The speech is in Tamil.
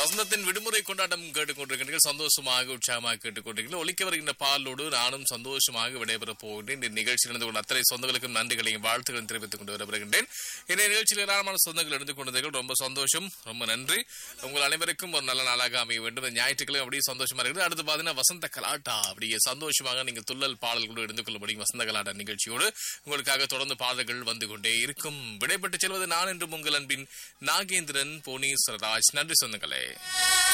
வசந்தத்தின் விடுமுறை கொண்டாட்டம் கேட்டுக்கொண்டிருக்கிறீர்கள் சந்தோஷமாக உற்சாகமாக கேட்டுக்கொண்டிருக்கிறீர்கள் ஒலிக்க வருகின்ற பாலோடு நானும் சந்தோஷமாக விடைபெறப் போகின்றேன் இந்த நிகழ்ச்சியில் இருந்து கொண்ட அத்தனை சொந்தங்களுக்கும் நன்றிகளையும் வாழ்த்துக்களையும் தெரிவித்துக் கொண்டு வரப்படுகின்றேன் இந்த நிகழ்ச்சியில் ஏராளமான சொந்தங்கள் இருந்து கொண்டீர்கள் ரொம்ப சந்தோஷம் ரொம்ப நன்றி உங்கள் அனைவருக்கும் ஒரு நல்ல நாளாக அமைய வேண்டும் இந்த ஞாயிற்றுக்கிழமை அப்படியே சந்தோஷமா இருக்குது அடுத்து பாத்தீங்கன்னா வசந்த கலாட்டா அப்படியே சந்தோஷமாக நீங்கள் துள்ளல் பாடல்களோடு எடுத்துக் கொள்ள முடியும் வசந்த கலாட்டா நிகழ்ச்சியோடு உங்களுக்காக தொடர்ந்து பாடல்கள் வந்து கொண்டே இருக்கும் விடைபெற்று செல்வது நான் என்று உங்கள் அன்பின் நாகேந்திரன் போனீஸ்வரராஜ் நன்றி சொந்தங்களே